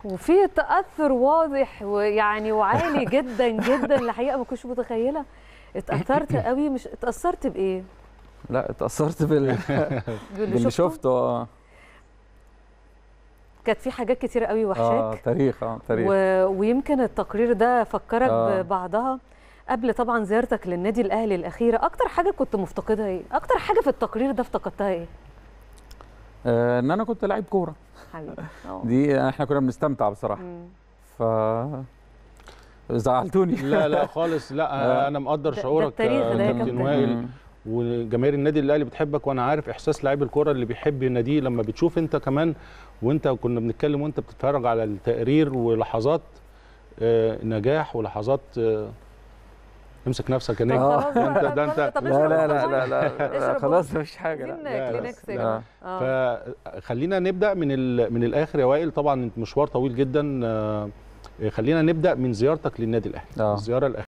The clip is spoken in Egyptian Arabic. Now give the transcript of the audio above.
وفي تاثر واضح ويعني وعالي جدا جدا الحقيقه ما كنتش متخيله اتاثرت قوي مش اتاثرت بايه لا اتاثرت بال... باللي شفته اه كانت في حاجات كتير قوي اه وحشاك تاريخ اه تاريخ و... ويمكن التقرير ده فكرك آه. ببعضها قبل طبعا زيارتك للنادي الاهلي الاخيره اكتر حاجه كنت مفتقدها ايه اكتر حاجه في التقرير ده افتقدتها ايه آه ان انا كنت لعيب كوره حبيبي اه دي احنا كنا بنستمتع بصراحه مم. ف زعلتوني لا لا خالص لا آه. انا مقدر ده- ده شعورك التاريخ ده يا كابتن كابتن. وائل مم. وجماهير النادي الاهلي بتحبك وانا عارف احساس لعيب الكوره اللي بيحب ناديه لما بتشوف انت كمان وانت كنا بنتكلم وانت بتتفرج على التقرير ولحظات آه، نجاح ولحظات آه، امسك نفسك طب هناك آه. خلاص بقى، ده- ده خلاص، أنت- طب لا اشرب لا لا بقى. لا لا, لا اشرب خلاص مفيش حاجه لا. عايزين لا، لا، كلينكس يا لا. جماعه آه. فخلينا نبدا من ال- من الاخر يا وائل طبعا مشوار طويل جدا آه، خلينا نبدا من زيارتك للنادي الاهلي آه. الزياره الاخيره